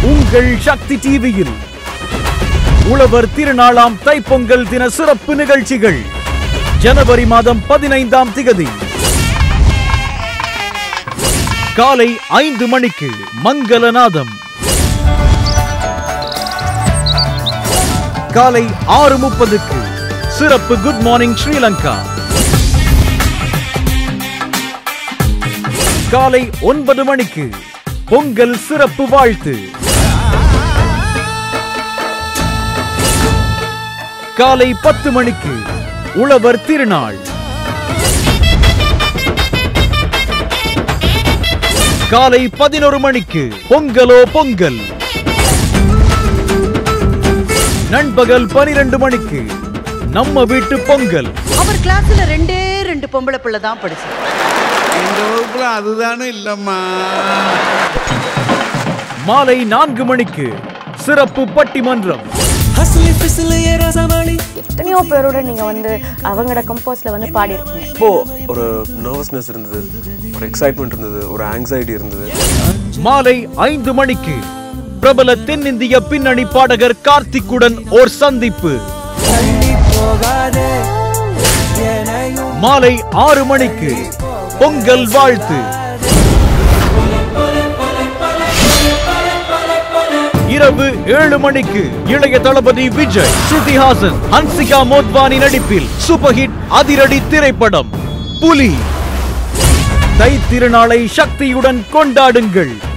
உங்கள் சக்தி டிவியில் உழவர் திருநாளாம் தைப்பொங்கல் தின சிறப்பு நிகழ்ச்சிகள் ஜனவரி மாதம் பதினைந்தாம் திகதி காலை ஐந்து மணிக்கு மங்களநாதம் காலை ஆறு முப்பதுக்கு சிறப்பு குட் மார்னிங் ஸ்ரீலங்கா காலை ஒன்பது மணிக்கு பொங்கல் சிறப்பு வாழ்த்து காலை பத்து மணிக்கு உழவர் திருநாள் காலை பதினொரு மணிக்கு பொங்கலோ பொங்கல் நண்பகல் பனிரெண்டு மணிக்கு நம்ம வீட்டு பொங்கல் அவர் கிளாஸ்ல ரெண்டே ரெண்டு பொம்பளை பிள்ளை தான் படிச்சு இந்த வகுப்புல அதுதானே இல்லம்மா மாலை நான்கு மணிக்கு சிறப்பு பட்டிமன்றம் ஹஸ்லி ஃபிஸ்லி ஏ ரசமணி எத்தனையோ பேரோட நீங்க வந்து அவங்களோட கம்போஸ்ல வந்து பாடியிருக்கீங்க இப்போ ஒரு நர்வஸ்னஸ் இருந்தது ஒரு எக்ஸைட்மெண்ட் இருந்தது ஒரு ஆங்ஸைட்டி இருந்தது மாலை ஐந்து மணிக்கு பிரபல தென்னிந்திய பின்னணி பாடகர் கார்த்திக்குடன் ஓர் சந்திப்பு போகாதே என்னையும் மாலை ஆறு மணிக்கு பொங்கல் வாழ்த்து இரவு ஏழு மணிக்கு இளைய தளபதி விஜய் ஸ்ருதிஹாசன் ஹன்சிகா மோத்வானி நடிப்பில் சூப்பர் ஹிட் அதிரடி திரைப்படம் புலி தை திருநாளை சக்தியுடன் கொண்டாடுங்கள்